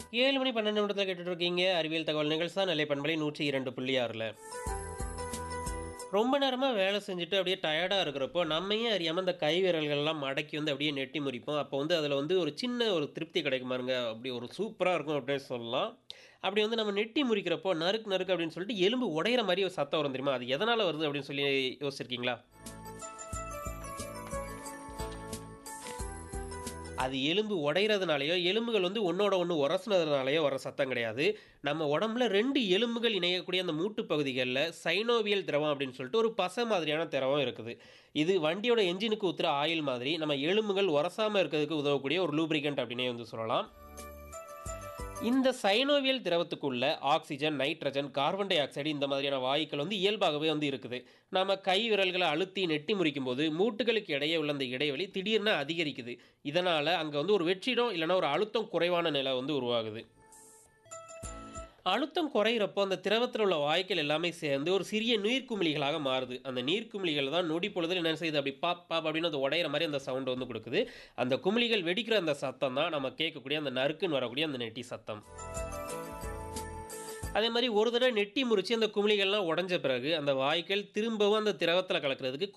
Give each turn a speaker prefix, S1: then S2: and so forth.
S1: ஏழு மணி பன்னெண்டு நிமிடத்தில் கேட்டுட்டு இருக்கீங்க அறிவியல் தகவல் நிகழ்ச்சா நிலை பண்பலை நூற்றி இரண்டு புள்ளி ஆறில் ரொம்ப நேரமாக வேலை செஞ்சுட்டு அப்படியே டயர்டாக இருக்கிறப்போ நம்மையே அறியாமல் அந்த கை விரல்கள்லாம் மடக்கி வந்து அப்படியே நெட்டி முறிப்போம் அப்போ வந்து அதில் வந்து ஒரு சின்ன ஒரு திருப்தி கிடைக்கும் பாருங்க அப்படி ஒரு சூப்பராக இருக்கும் அப்படின்னு சொல்லலாம் அப்படி வந்து நம்ம நெட்டி முறிக்கிறப்போ நறுக்கு நறுக்கு அப்படின்னு சொல்லிட்டு எலும்பு உடையிற மாதிரி ஒரு சத்தம் வரும் தெரியுமா அது எதனால் வருது அப்படின்னு சொல்லி யோசிச்சிருக்கீங்களா அது எலும்பு உடைகிறதுனாலையோ எலும்புகள் வந்து ஒன்றோட ஒன்று உரசுனதுனாலையோ வர சத்தம் கிடையாது நம்ம உடம்புல ரெண்டு எலும்புகள் இணையக்கூடிய அந்த மூட்டு பகுதிகளில் சைனோவியல் திரவம் அப்படின்னு சொல்லிட்டு ஒரு பசை மாதிரியான திரவம் இருக்குது இது வண்டியோட என்ஜினுக்கு ஊற்றுற ஆயில் மாதிரி நம்ம எலும்புகள் உரசாமல் இருக்கிறதுக்கு உதவக்கூடிய ஒரு லூப்ரிகண்ட் அப்படின்னே வந்து சொல்லலாம் இந்த சைனோவியல் திரவத்துக்குள்ள oxygen nitrogen carbon dioxide இந்த மாதிரியான வாயுக்கள் வந்து இயல்பாகவே வந்து இருக்குது நம்ம கை விரல்களை அழுத்தி நெட்டி முறிக்கும் போது மூட்டுகளுக்கு இடையே உள்ள அந்த இடைவெளி திடீர்னு அதிகரிக்குது இதனால் அங்கே வந்து ஒரு வெற்றிடம் இல்லைன்னா ஒரு அழுத்தம் குறைவான நிலை வந்து உருவாகுது அழுத்தம் குறையிறப்போ அந்த திரவத்தில் உள்ள வாய்க்கள் எல்லாமே சேர்ந்து ஒரு சிறிய நீர்க்குமிழிகளாக மாறுது அந்த நீர்க்குமிழிகள் தான் நொடி பொழுதில் என்ன செய்யுது அப்படி பாப் பாப் அப்படின்னு அது உடையிற மாதிரி அந்த சவுண்ட் வந்து கொடுக்குது அந்த குமிழிகள் வெடிக்கிற அந்த சத்தம் தான் நம்ம கேட்கக்கூடிய அந்த நறுக்குன்னு வரக்கூடிய அந்த நெட்டி சத்தம் அதே மாதிரி ஒரு தடவை நெட்டி முறிச்சு அந்த குமிழிகள்லாம் உடஞ்ச பிறகு அந்த வாய்க்கள் திரும்பவும் அந்த திரவத்தில் கலக்கிறதுக்கு